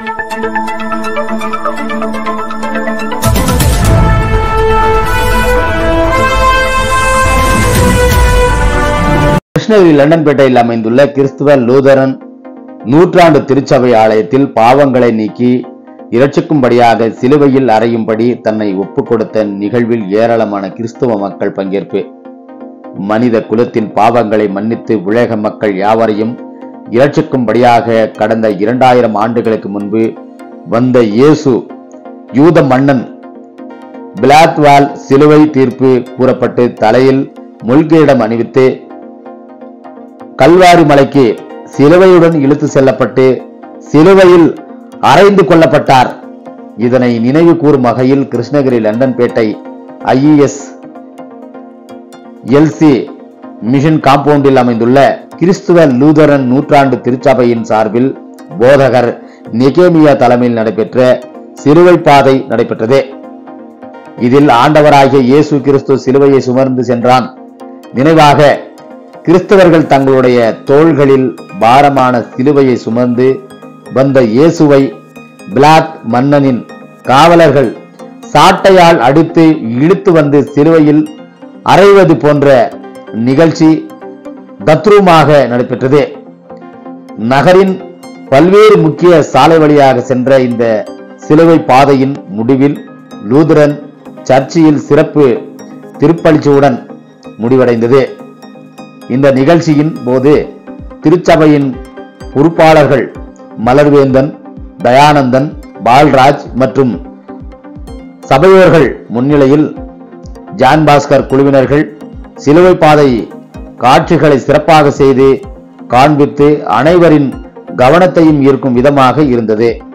கிருஷ்ணகிரி லண்டன்பேட்டையில் அமைந்துள்ள கிறிஸ்துவ லூதரன் நூற்றாண்டு திருச்சபை ஆலயத்தில் பாவங்களை நீக்கி இரட்சிக்கும்படியாக சிலுவையில் அறையும்படி தன்னை ஒப்புக் கொடுத்த நிகழ்வில் ஏராளமான கிறிஸ்துவ மக்கள் பங்கேற்பு மனித குலத்தின் பாவங்களை மன்னித்து உலக மக்கள் யாவரையும் இரட்சிக்கும்படியாக கடந்த இரண்டாயிரம் ஆண்டுகளுக்கு முன்பு வந்த இயேசு யூத மன்னன் பிளாத்வால் சிலுவை தீர்ப்பு கூறப்பட்டு தலையில் முள்கிரீடம் அணிவித்து கல்வாரி மலைக்கு சிலுவையுடன் இழுத்து செல்லப்பட்டு சிலுவையில் அறைந்து கொல்லப்பட்டார் இதனை நினைவு கூறும் வகையில் Krishnagiri Londonpettai IES LC mission காம்பவுண்டில் அமைந்துள்ள கிறிஸ்துவ லூதரன் நூற்றாண்டு திருச்சபையின் சார்பில் போதகர் நெகேமியா தலைமையில் நடைபெற்ற சிலுவை பாதை நடைபெற்றது இதில் ஆண்டவராகிய இயேசு கிறிஸ்து சிலுவையை சுமர்ந்து சென்றான் நினைவாக கிறிஸ்தவர்கள் தங்களுடைய தோள்களில் பாரமான சிலுவையை சுமந்து வந்த இயேசுவை பிளாக் மன்னனின் காவலர்கள் சாட்டையால் அடித்து இழுத்து வந்து சிலுவையில் அறைவது போன்ற நிகழ்ச்சி தத்ரூமாக நடைபெற்றது நகரின் பல்வேறு முக்கிய சாலை வழியாக சென்ற இந்த சிலுவை பாதையின் முடிவில் லூதரன் சர்ச்சில் சிறப்பு திருப்பலிச்சுடன் முடிவடைந்தது இந்த நிகழ்ச்சியின் போது திருச்சபையின் பொறுப்பாளர்கள் மலர்வேந்தன் தயானந்தன் பால்ராஜ் மற்றும் சபையோர்கள் முன்னிலையில் ஜான் பாஸ்கர் குழுவினர்கள் சிலுவை பாதை காட்சிகளை சிறப்பாக செய்து காண்பித்து அனைவரின் கவனத்தையும் ஈர்க்கும் விதமாக இருந்தது